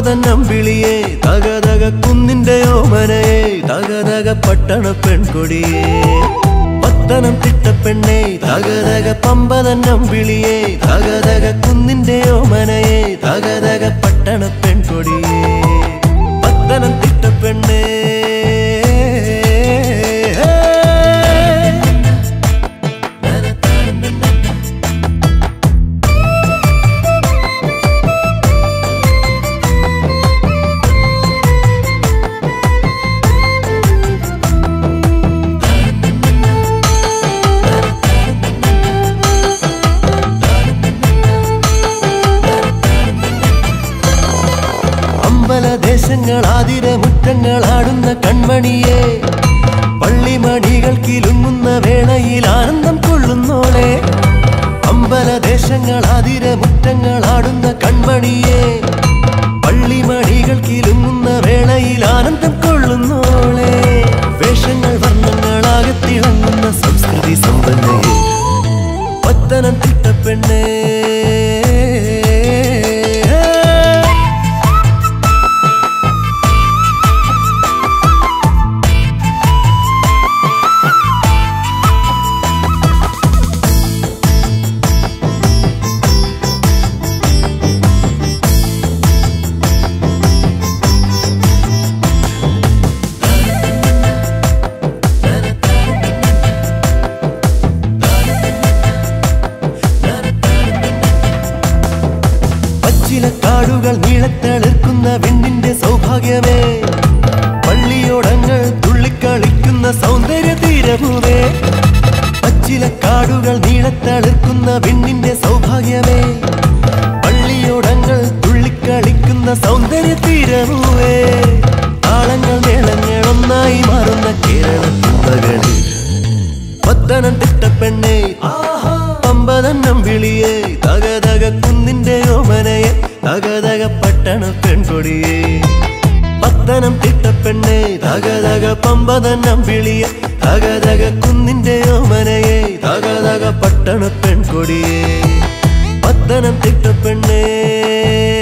പമ്പതന്നമ്പിളിയെ തകതക കുന്നിന്റെ ഓമനയെ തകതക പട്ടണ പെൺകൊടിയെ പത്തനം തിട്ടപ്പെണ്ണെ തകതക പമ്പതന്നമ്പിളിയെ തകതക കുന്നിന്റെ ഓമനയെ തകതക പട്ടണ പെൺകൊടിയെ പത്തനം തിട്ടപ്പെണ്ണേ അമ്പലദേശങ്ങൾ ആതിര മുറ്റങ്ങൾ ആടുന്ന കൺമണിയെ പള്ളിമണികൾ കിലുങ്ങുന്ന വേളയിൽ ആനന്ദം കൊള്ളുന്നോളെ അമ്പലദേശങ്ങൾ ആതിര മുറ്റങ്ങൾ ആടുന്ന കൺമണിയെ പള്ളിമണികൾ കിലുങ്ങുന്ന വേളയിൽ ആനന്ദം കൊള്ളുന്നോളെ വേഷങ്ങൾ വർണ്ണങ്ങളാകെ തിളങ്ങുന്ന സംസ്കൃതി സമ്പന്നയെ പത്തനംതിട്ട പെണ്ണേ പച്ചിലക്കാടുകൾ നീളത്തളിർക്കുന്ന വെണ്ണിന്റെ സൗഭാഗ്യമേ പള്ളിയോടങ്ങൾ തുള്ളിക്കളിക്കുന്ന സൗന്ദര്യ തീരഭൂവേ പച്ചിലക്കാടുകൾ നീളത്തളിർക്കുന്ന വെണ്ണിന്റെ സൗഭാഗ്യമേ പള്ളിയോടങ്ങൾ തുള്ളിക്കളിക്കുന്ന സൗന്ദര്യ തീരഭൂവേ താളങ്ങൾ മേളങ്ങൾ ഒന്നായി മാറുന്ന കേരളത്തിൻ മകളിൽ പത്തനംതിട്ട പെണ്ണെ പമ്പതന്നം വിളിയെ തകതക കുന്നിന്റെ ഓമനയെ തകതക പട്ടണ പെൺകൊടിയെ പത്തനം തിട്ടപ്പെണ്ണെ തകതക പമ്പതന്നം വിളിയെ തകതക കുന്നിന്റെ ഓമനയെ തകതക പട്ടണ പെൺകൊടിയെ പത്തനം തിട്ടപ്പെണ്ണേ